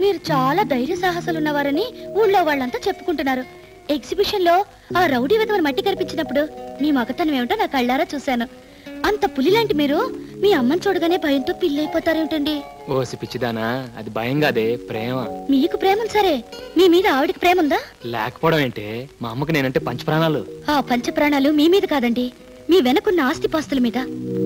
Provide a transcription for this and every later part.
మీరు చాలా ధైర్య సాహసాలు ఉన్నవారని ఊళ్ళో వాళ్ళంతా చెప్పుకుంటున్నారు ఎగ్జిబిషన్ లో ఆ రౌడీ విధవని మట్టి కనిపించినప్పుడు మీ మగతనం ఏమిటో నా కళ్ళారా చూశాను అంత పులిలాంటి మీరు మీ అమ్మని చూడగానే భయంతో పిల్లైపోతారేమిటండి ఓసి పిచ్చిదానా అది భయం కాదే ప్రేమ మీకు ప్రేమ ఉంది సరే మీ మీద ఆవిడికి ప్రేమ ఉందా లేకపోవడం ఏంటే మా అమ్మకి నేనంటే పంచప్రాణాలు ఆ పంచ ప్రాణాలు మీ మీద కాదండి మీ వెనకున్న ఆస్తిపాస్తుల మీద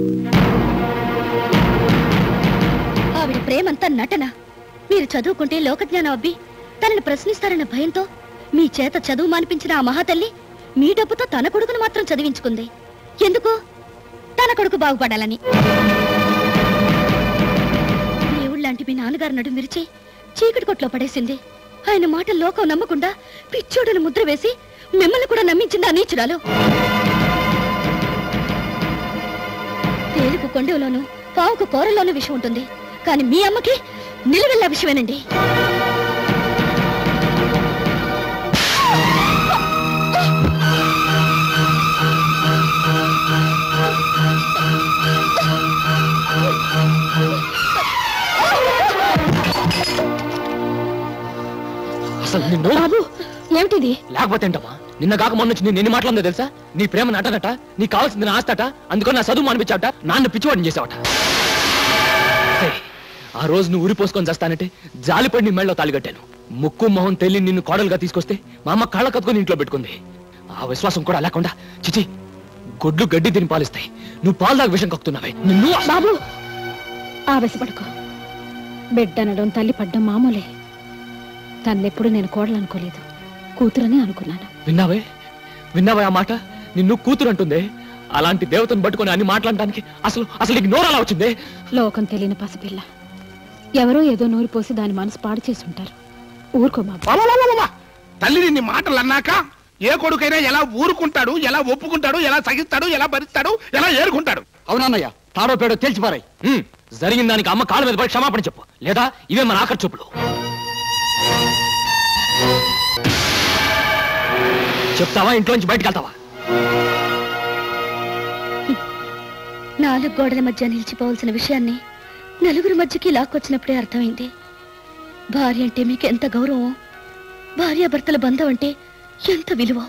ఆవిడ ప్రేమంతా నటన మీరు చదువుకుంటే లోకజ్ఞానం అబ్బి తనని ప్రశ్నిస్తారన్న భయంతో మీ చేత చదువు మానిపించిన ఆ మహాతల్లి మీ డబ్బుతో తన కొడుకును మాత్రం చదివించుకుంది ఎందుకు తన కొడుకు బాగుపడాలని దేవుళ్ళంటి మీ నాన్నగారు నడు మిరిచి చీకటి కొట్లో పడేసింది ఆయన మాట లోకం నమ్మకుండా పిచ్చోడని ముద్ర వేసి మిమ్మల్ని కూడా నమ్మించింది ఆ నీచురాలు తేలుకు కొండలోను పావుకు కూరలోనూ విషయం ఉంటుంది కానీ మీ అమ్మకి నిలవెల్ల విషయమేనండి అసలు నిన్ను బాబు ఏమిటిది లేకపోతే ఏంటమ్మా నిన్న కాక మొన్న వచ్చి నేను ఎన్ని మాటలందో తెలుసా నీ ప్రేమ నటనట నీకు కావాల్సింది నా ఆస్తట అందుకని నా చదువు అనిపించావట నాన్న పిచ్చివాడిని చేసావట హే, ఆ రోజు నువ్వు ఊరిపోసుకొని చేస్తానంటే జాలిపడి నీ మెళ్ళలో తాలిగట్టాను ముక్కు మొహం తెల్లి నిన్ను కోడలుగా తీసుకొస్తే మా అమ్మ కళ్ళ కత్తుకొని ఇంట్లో పెట్టుకుంది ఆ విశ్వాసం కూడా లేకుండా చిచి గొడ్లు గడ్డి తిని పాలిస్తాయి నువ్వు పాలు దాకా విషం కక్కుతున్నావే నిన్ను బాబు ఆవేశపడకు బిడ్డనడం తల్లి పడ్డం మామూలే తన్నెప్పుడు నేను కోడలనుకోలేదు కూతురని అనుకున్నాను విన్నావే విన్నావే ఆ మాట నిన్ను కూతురు అంటుందే అలాంటి దేవతను పట్టుకొని అన్ని మాట్లాడడానికి అసలు అసలు నీకు నోరు అలా వచ్చిందే లోకం తెలియని పసిపిల్ల ఎవరో ఏదో నూరి పోసి దాని మనసు పాడు చేసి ఉంటారు ఊరుకో బాబు అమ్మమ్మమ్మమ్మ! తల్లి నిన్ని మాటలు అన్నాక ఏ కొడుకైనా ఎలా ఊరుకుంటాడు ఎలా ఒప్పుకుంటాడు ఎలా సహిస్తాడు ఎలా భరిస్తాడు ఎలా ఏరుకుంటాడు అవునన్నయ్య తాడో పేడో తేల్చిపారాయి జరిగిన దానికి అమ్మ కాళ్ళ మీద పడి క్షమాపణ చెప్పు లేదా ఇవే మన ఆఖరి చూపులు చెప్తావా ఇంట్లోంచి బయటకు వెళ్తావా నాలుగు గోడల మధ్య నిలిచిపోవాల్సిన విషయాన్ని నలుగురి మధ్యకి లాక్కొచ్చినప్పుడే అర్థమైంది భార్య అంటే మీకు ఎంత గౌరవం భార్యాభర్తల బంధం అంటే ఎంత విలువ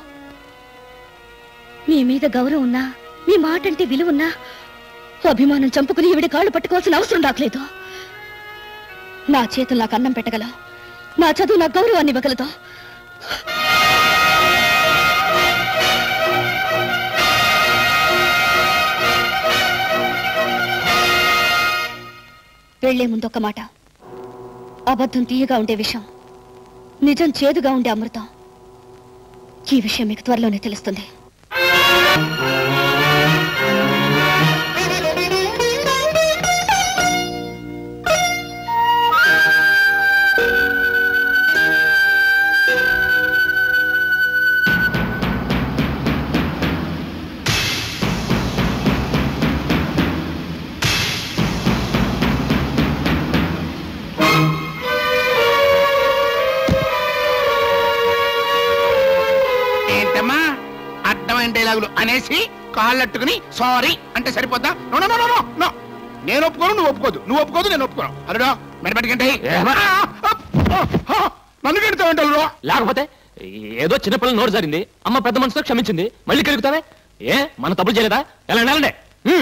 మీ మీద గౌరవం ఉన్నా మీ మాట అంటే విలువ ఉన్నా అభిమానం చంపుకుని ఈవిడ కాళ్ళు పట్టుకోవాల్సిన అవసరం రాకలేదు నా చేతులు నాకు అన్నం పెట్టగల నా చదువు నాకు గౌరవాన్ని ఇవ్వగలదు వెళ్లే ముందు ఒక మాట అబద్ధం తీయగా ఉండే విషయం నిజం చేదుగా ఉండే అమృతం ఈ విషయం మీకు త్వరలోనే తెలుస్తుంది ఏంటమ్మా అడ్డమైన డైలాగులు అనేసి కాళ్ళట్టుకుని సారీ అంటే సరిపోద్దా no no no no no నేను ఒప్పుకోను నువ్వు ఒప్పుకోదు నువ్వు ఒప్పుకోదు నేను ఒప్పుకోను అల్లుడో మెడబెట్టుకంటే ఏమ్మా? నన్ను కడతావు అల్లుడో లేకపోతే ఏదో చిన్నపిల్లల నోరు జరిగింది అమ్మ పెద్ద మనసుతో క్షమించింది మళ్ళీ కలుగుతావే ఏ మన తప్పులు చేయలేదా ఎలా వెళ్ళండి హ్మ్.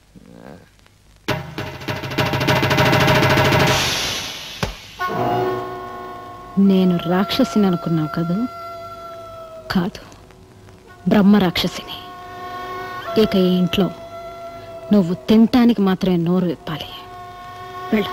నేను రాక్షసిని అనుకున్నావు కదూ కాదు బ్రహ్మ రాక్షసిని ఇక ఈ ఇంట్లో నువ్వు తినటానికి మాత్రమే నోరు విప్పాలి వెళ్ళు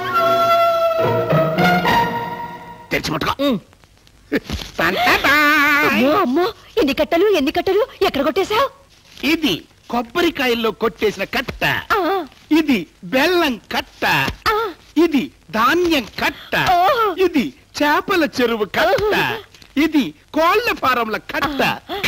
తెరిచి ముట్టుకో ఉమ్. టంటటాయ్. అమ్మో అమ్మో ఎన్ని కట్టలు ఎన్ని కట్టలు ఎక్కడ కొట్టేశావు ఇది కొబ్బరికాయల్లో కొట్టేసిన కట్ట ఇది బెల్లం కట్ట ఇది ధాన్యం కట్ట ఓహో. ఇది చేపల చెరువు కట్ట ఇది కోళ్ల ఫారంల కట్ట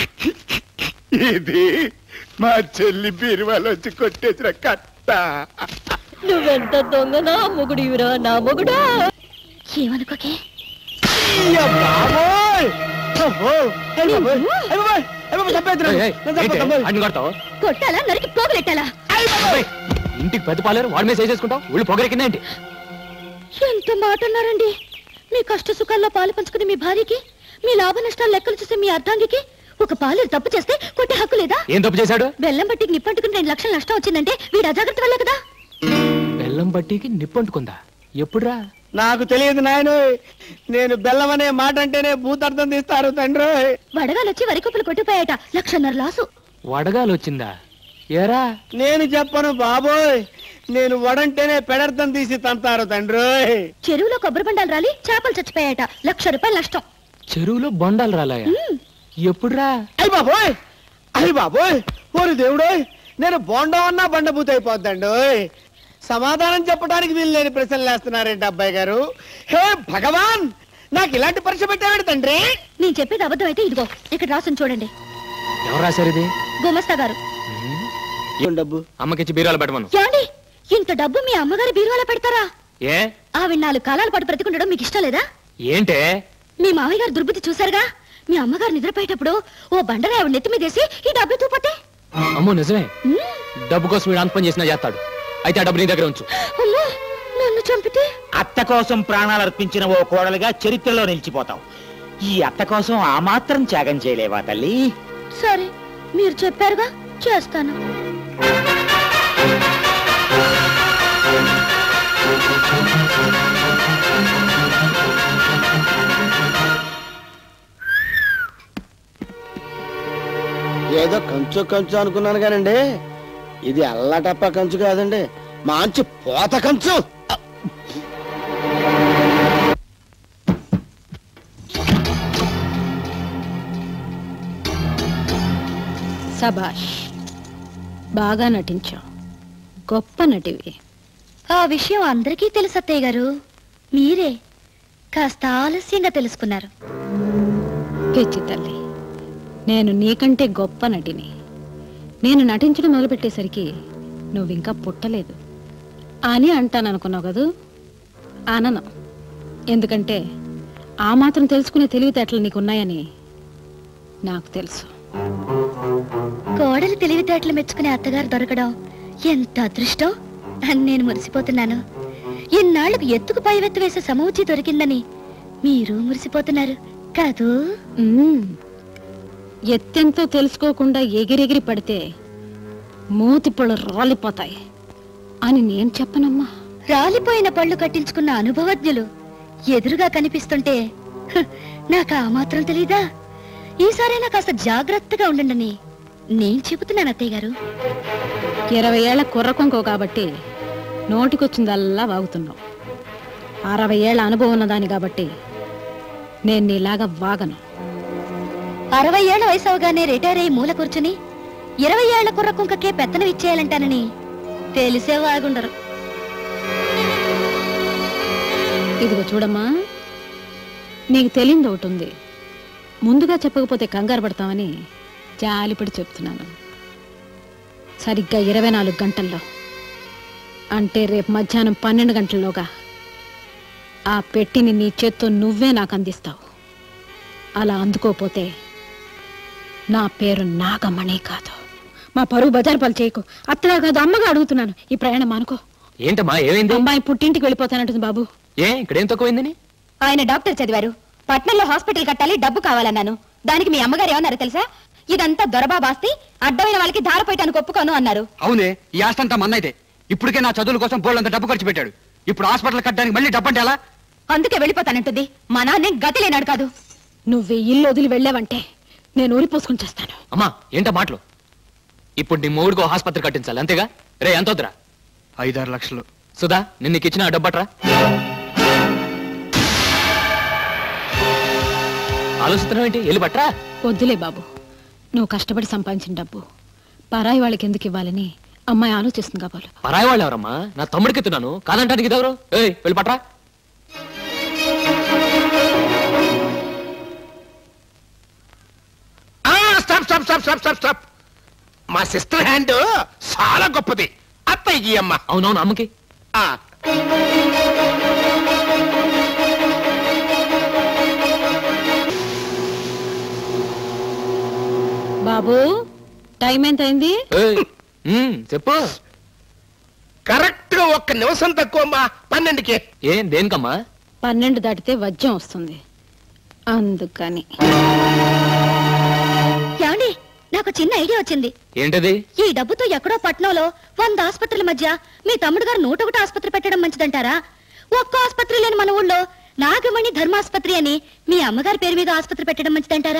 ఇది మా చెల్లి బీరువాలోంచి కొట్టేసిన కట్ట నువ్వెంత దొంగ నా మొగుడివిరా నా మొగుడా ఏమనుకోకే అయ్య బాబోయ్! అబ్బో! అయ్య బాబోయ్! అయ్య బాబోయ్! అయ్య బాబోయ్! చంపేద్దురా! ఏయ్, ఏయ్, నన్ను ఏంటి? చంపేద్దాం. అన్ని కొడతావు కొట్టాలా నరికి పోగలెట్టాలా అబ్బాయి, ఇంటికి పెద్ద పాలేరు వాడి మీద చేసుకుంటావు ఒళ్ళు పొగరెక్కిందా ఏంటి ఎంత మాట అన్నారండి మీ కష్ట సుఖాల్లో పాలు పంచుకునే మీ భార్యకి మీ లాభ నష్టాలు లెక్కలు చూసే మీ అర్ధాంగికి ఒక పాలు తప్పు చేస్తే కొట్టే హక్కు లేదా ఏం తప్పు చేశాడు బెల్లం బట్టికి నిప్పంటుకుని రెండు లక్షల నష్టం వచ్చిందంటే వీడు అజాగ్రత్త వల్లే కదా బెల్లం బట్టికి నిప్పంటుకుందా ఎప్పుడురా నాకు తెలియదు నాయన నేను బెల్లం అనే మాట అంటేనే భూతార్థం తీస్తారు తండ్రి వడగాలు వచ్చి వరి కుప్పలు కొట్టిపోయాట లక్షన్నర లాసు వడగాలు వచ్చిందా ఏరా నేను చెప్పను బాబోయ్ నేను వడంటేనే పెడర్థం తీసి తంతారు తండ్రి చెరువులో కొబ్బరి బండాలు రాలి చేపలు చచ్చిపోయాట లక్ష రూపాయలు నష్టం చెరువులో బొండాలు రాలాయా ఎప్పుడురా అయ్యి బాబోయ్ అయ్యి బాబోయ్ ఓరి దేవుడోయ్ నేను బోండం అన్నా బండబూత అయిపోద్దండి సమాధానం చెప్పడానికి వీలు లేని ప్రశ్నలు వేస్తున్నారేంటి అబ్బాయి గారు హే భగవాన్ నాకు ఇలాంటి పరీక్ష పెట్టాడు తండ్రి నేను చెప్పేది అబద్ధం అయితే ఇదిగో ఇక్కడ రాసుని చూడండి ఎవరు రాశారు ఇది గుమస్తా గారు ఏం డబ్బు అమ్మకిచ్చి బీరాలు పెట్టమను ఏమండి ఇంత డబ్బు మీ అమ్మగారి బీరువాలో పెడతారా ఏ ఆవిడ నాలుగు కాలాల పాటు బ్రతికుండడం మీకు ఇష్టం లేదా ఏంటే మీ మామయ్య గారు దుర్బుద్ధి చూశారుగా మీ అమ్మగారు నిద్రపోయేటప్పుడు ఓ బండరా ఆవిడ నెత్తి మీదేసి ఈ డబ్బు తూపట్టే అమ్మో నిజమే డబ్బు కోసం వీడు అంత పని చేసినా చేస్తాడు అయితే ఆ డబ్బు నీ దగ్గర ఉంచు అమ్మో నన్ను చంపితే అత్త కోసం ప్రాణాలు అర్పించిన ఓ కోడలుగా చరిత్రలో నిలిచిపోతావు ఈ అత్త కోసం ఆ మాత్రం త్యాగం చేయలేవా తల్లి సరే మీరు చెప్పారుగా చేస్తాను ఏదో కంచు కంచు అనుకున్నాను కానండి ఇది అల్లటప్ప కంచు కాదండి మంచి పోత కంచు సభాష్ బాగా నటించావు గొప్ప నటివి ఆ విషయం అందరికీ తెలుసు అత్తయ్య గారు మీరే కాస్త ఆలస్యంగా తెలుసుకున్నారు పిచ్చి తల్లి నేను నీకంటే గొప్ప నటిని నేను నటించడం మొదలుపెట్టేసరికి నువ్వు ఇంకా పుట్టలేదు అని అంటాను అనుకున్నావు కదూ అనను ఎందుకంటే ఆ మాత్రం తెలుసుకునే తెలివితేటలు నీకున్నాయని నాకు తెలుసు కోడలి తెలివితేటలు మెచ్చుకునే అత్తగారు దొరకడం ఎంత అదృష్టం అని నేను మురిసిపోతున్నాను ఇన్నాళ్లకు ఎత్తుకు పైవెత్తు వేసే సమూచి దొరికిందని మీరు మురిసిపోతున్నారు కాదు మ్మ్. ఎత్తెంతో తెలుసుకోకుండా ఎగిరెగిరి పడితే మూతి పళ్ళు రాలిపోతాయి అని నేను చెప్పనమ్మా రాలిపోయిన పళ్ళు కట్టించుకున్న అనుభవజ్ఞులు ఎదురుగా కనిపిస్తుంటే హ్, నాకు ఆ మాత్రం తెలీదా ఈసారైనా కాస్త జాగ్రత్తగా ఉండండి నేను చెబుతున్నాను అత్తయ్య గారు ఇరవై ఏళ్ల కుర్రకొంకో కాబట్టి నోటికొచ్చిందల్లా వాగుతున్నావు అరవై ఏళ్ల అనుభవం ఉన్నదాని కాబట్టి నేను నీలాగా వాగను అరవై ఏళ్ల వయసు అవగానే రిటైర్ అయ్యి మూల కూర్చుని ఇరవై ఏళ్ల కుర్ర కుంకకే పెత్తనం ఇచ్చేయాలంటానని తెలిసే వాగుండరు ఇదిగో చూడమ్మా నీకు తెలియంది ఒకటి ఉంది ముందుగా చెప్పకపోతే కంగారు పడతామని జాలిపడి చెప్తున్నాను సరిగ్గా ఇరవై నాలుగు గంటల్లో అంటే రేపు మధ్యాహ్నం పన్నెండు గంటల్లోగా ఆ పెట్టిని నీ చేత్తో నువ్వే నాకు అందిస్తావు అలా అందుకోపోతే నా పేరు నాగమణి కాదు మా పరువు బజారు పాలు చేయకు అత్తగా కాదు అమ్మగా అడుగుతున్నాను ఈ ప్రయాణం అనుకో ఏంటమ్మా ఏమైంది అమ్మాయి పుట్టింటికి వెళ్ళిపోతానంటుంది బాబు ఏ ఇక్కడేం తక్కువైందని ఆయన డాక్టర్ చదివారు పట్నంలో హాస్పిటల్ కట్టాలి డబ్బు కావాలన్నాను దానికి మీ అమ్మగారు ఏమన్నారు తెలుసా ఇదంతా దొరబాబాస్తి అడ్డమైన వాళ్ళకి ధారపోయటానికి ఒప్పుకోను అన్నారు అవునే ఈ ఆస్తంతా మన్నైతే ఇప్పటికే నా చదువుల కోసం బోళ్ళంత డబ్బు ఖర్చు పెట్టాడు ఇప్పుడు హాస్పిటల్ కట్టడానికి మళ్ళీ డబ్బు అంటే ఎలా అందుకే వెళ్ళిపోతానంటుంది మా నాన్నే గతి లేనాడు కాదు నువ్వు ఈ ఇల్లు వదిలి వెళ్ళావంటే నేను ఊరిపోసుకుని చేస్తాను అమ్మా ఏంటో మాటలు ఇప్పుడు నీ మూడుకో ఆసుపత్రి కట్టించాలి అంతేగా రే ఎంత వద్దురా ఐదారు లక్షలు సుధా నిన్న నీకు ఇచ్చిన ఆ డబ్బట్రా ఆలోచిస్తున్నావు ఏంటి వెళ్ళి పట్రా వద్దులే బాబు నువ్వు కష్టపడి సంపాదించిన డబ్బు పరాయి వాళ్ళకి ఎందుకు ఇవ్వాలని అమ్మాయి ఆలోచిస్తుంది కాబోలు పరాయి వాళ్ళు ఎవరమ్మా నా తమ్ముడికి ఎత్తున్నాను కాదంటానికి ఇదెవరు ఏయ్ వెళ్ళి పట్రా stop stop stop stop stop stop మా సిస్టర్ హ్యాండ్ చాలా గొప్పది అత్తయ్యకి అమ్మ అవునవును అమ్మకి ఆ, బాబు టైం ఎంత అయింది ఏయ్, ఉమ్, చెప్పు కరెక్ట్ గా ఒక్క నిమిషం తక్కువ అమ్మా పన్నెండుకి ఏం దేనికమ్మా పన్నెండు దాటితే వజ్యం వస్తుంది అందుకని ఏమండి నాకు చిన్న ఐడియా వచ్చింది ఏంటది ఈ డబ్బుతో ఎక్కడో పట్నంలో వంద ఆసుపత్రుల మధ్య మీ తమ్ముడు గారు నూట ఒకటి ఆసుపత్రి పెట్టడం మంచిదంటారా ఒక్క ఆసుపత్రి లేని మన ఊళ్ళో నాగమణి ధర్మాసుపత్రి అని మీ అమ్మగారి పేరు మీద ఆసుపత్రి పెట్టడం మంచిదంటారా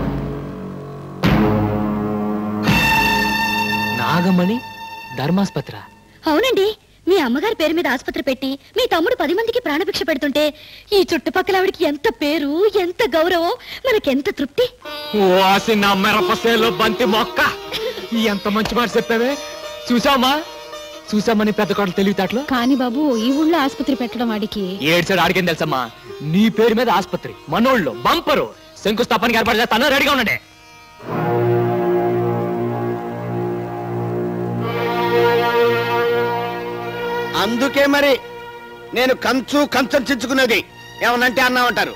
నాగమణి ధర్మాస్పత్ర అవునండి మీ అమ్మగారి పేరు మీద ఆసుపత్రి పెట్టి మీ తమ్ముడు పది మందికి ప్రాణభిక్ష పెడుతుంటే ఈ చుట్టుపక్కల ఆవిడకి ఎంత పేరు ఎంత గౌరవం మనకెంత తృప్తి వాసి నా మిరపసేలో బంతి మొక్క ఎంత మంచి మాట చెప్పావే చూసామా చూసామని పెద్ద కోటలు తెలివితేటలు కానీ బాబు ఈ ఊళ్ళో ఆసుపత్రి పెట్టడం వాడికి ఏడ్చాడు ఆడికేం తెలుసమ్మా నీ పేరు మీద ఆసుపత్రి మనోళ్ళు బంపరు శంకుస్థాపనకి ఏర్పాటు చేస్తాను రెడీగా ఉండండి అందుకే మరి నేను కంచు కంచం చించుకునేది ఏమనంటే అన్నామంటారు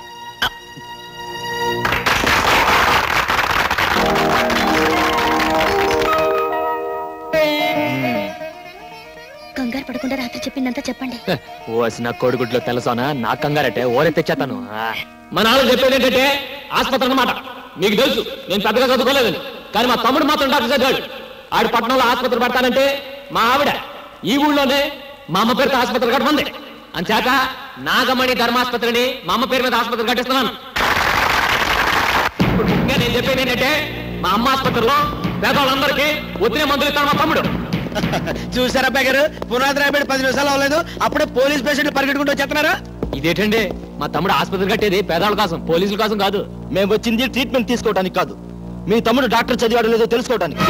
కంగారు పడకుండా రాత్రి చెప్పిందంతా చెప్పండి హ, ఓసి నా కోడిగుడ్లో తెలుసానా నా కంగారటే ఓరే తెచ్చేతాను ఆ. మా నాన్న చెప్పేది ఏంటంటే ఆసుపత్రి అన్నమాట మీకు తెలుసు నేను పెద్దగా చదువుకోలేదని కానీ మా తమ్ముడు మాత్రం డాక్టర్ చదివాడు ఆడు పట్టణంలో ఆసుపత్రి పడతానంటే మా ఆవిడ ఈ ఊళ్ళోనే మా అమ్మ పేరుతో ఆసుపత్రి కట్టమంది అంచేత నాగమణి ధర్మాసుపత్రిని మా అమ్మ పేరు మీద ఆసుపత్రి కట్టిస్తున్నాను ఇప్పుడు ముఖ్యంగా నేను చెప్పేది ఏంటంటే మా అమ్మ ఆసుపత్రిలో పేదవాళ్ళందరికీ ఒత్తిడి మందులు ఇస్తాను మా తమ్ముడు చూసారా అబ్బాయి గారు పునాది రాబడి పది నిమిషాలు అవ్వలేదు అప్పుడే పోలీస్ పేషెంట్లు పరిగెట్టుకుంటూ వచ్చేస్తున్నారా ఇదేంటండి మా తమ్ముడు ఆసుపత్రి కట్టేది పేదవాళ్ళ కోసం పోలీసుల కోసం కాదు మేము వచ్చింది ట్రీట్మెంట్ తీసుకోవడానికి కాదు మీ తమ్ముడు డాక్టర్ చదివాడో లేదో తెలుసుకోవడానికి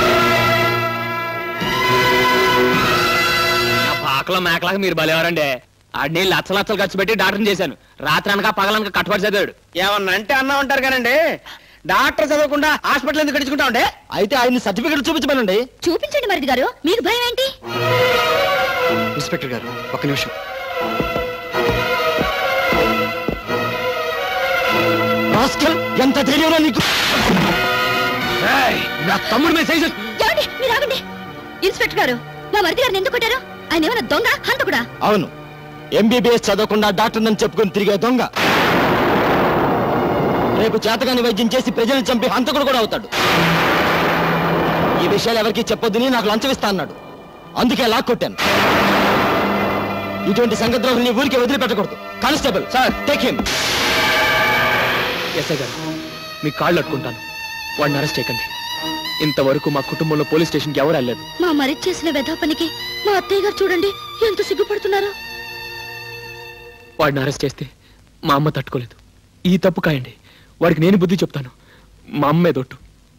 నా పాకలో మేకలాగా మీరు బలేవారండి ఆడిని లచ్చ లచ్చలు ఖర్చు పెట్టి డాక్టర్ని చేశాను రాత్రి అనక పగలనక కట్టుబడి చదివాడు ఏమన్నా అంటే అన్నా ఉంటారు కానండి డాక్టర్ చదవకుండా హాస్పిటల్ ఎందుకు గడుచుకుంటా ఉండే అయితే ఆయన సర్టిఫికెట్ చూపించమనండి చూపించండి మరిది గారు మీకు భయం ఏంటి ఇన్స్పెక్టర్ గారు ఒక్క నిమిషం రాస్కల్ ఎంత ధైర్యంలో నీకు నా తమ్ముడు మీద సైజు ఏమండి మీరు ఆగండి ఇన్స్పెక్టర్ గారు మా మరిది గారిని ఎందుకు కొట్టారు ఆయన ఏమైనా దొంగ హంతకుడా అవును ఎంబీబీఎస్ చదవకుండా డాక్టర్ నన్ను చెప్పుకొని తిరిగే దొంగ రేపు చేతగాని వైద్యం చేసి ప్రజలను చంపి హంతకుడు కూడా అవుతాడు ఈ విషయాలు ఎవరికి చెప్పొద్దని నాకు లంచం ఇస్తా అన్నాడు అందుకే లాక్కొట్టాను ఇటువంటి సంగద్రోహుల్ని ఊరికే వదిలిపెట్టకూడదు constable sir take him SI గారు మీ కాళ్ళు అట్టుకుంటాను వాడిని అరెస్ట్ చేయకండి ఇంతవరకు మా కుటుంబంలో పోలీస్ స్టేషన్కి ఎవరు వెళ్ళలేదు మా మరిది చేసిన వెధా పనికి మా అత్తయ్య గారు చూడండి ఎంత సిగ్గుపడుతున్నారో వాడిని అరెస్ట్ చేస్తే మా అమ్మ తట్టుకోలేదు ఈ తప్పు కాయండి వాడికి నేను బుద్ధి చెప్తాను మా అమ్మే దొట్టు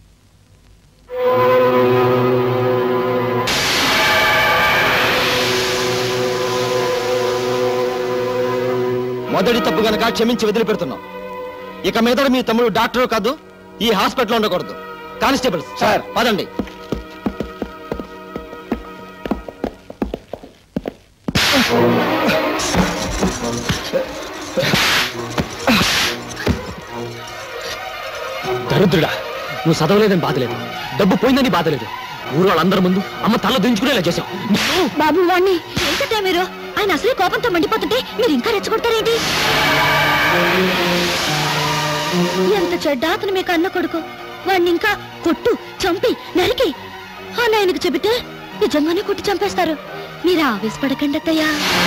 మొదటి తప్పు గనక క్షమించి వదిలిపెడుతున్నాం ఇక మీద మీ తమ్ముడు డాక్టర్ కాదు ఈ హాస్పిటల్లో ఉండకూడదు కానిస్టేబుల్ సార్ పదండి దరిద్రుడా నువ్వు చదవలేదని బాధలేదు డబ్బు పోయిందని బాధలేదు ఊరు వాళ్ళందరి ముందు అమ్మ తల దించుకునేలా చేశావు నువ్వు బాబు వాణ్ణి ఏంటంటే మీరు ఆయన అసలే కోపంతో మండిపోతుంటే మీరు ఇంకా రెచ్చగొడతారేంటి ఎంత చెడ్డ అతను మీకు అన్న కొడుకు వాణ్ణి ఇంకా కొట్టు చంపి నరికి అని ఆయనకు చెబితే నిజంగానే కొట్టి చంపేస్తారు మీరు ఆవేశపడకండి అత్తయ్యా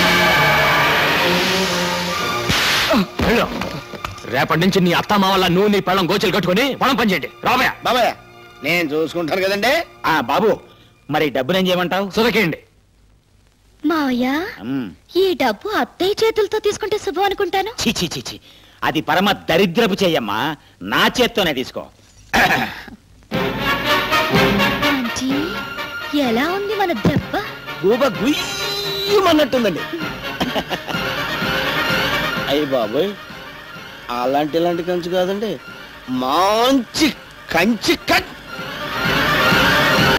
వెళ్ళు. రేపటి నుంచి నీ అత్త మా వల్ల నువ్వు నీ పళ్ళం గోచలు కట్టుకొని పొలం పనిచేయండి రాబోయా బాబాయ్ నేను చూసుకుంటాను కదండి ఆ బాబు మరి డబ్బునేం చేయమంటావు సుధకేయండి మావయ్య ఈ డబ్బు అత్తయ్య చేతులతో తీసుకుంటే శుభం అనుకుంటాను చి చి చి చి అది పరమ దరిద్రపు చెయ్యమ్మా నా చేత్తోనే తీసుకో మంచి ఎలా ఉంది మన దెబ్బ గూబ గుయ్యమన్నట్టుందండి అయ్యి బాబోయ్ అలాంటి ఇలాంటి కంచు కాదండి మంచి కంచి కట్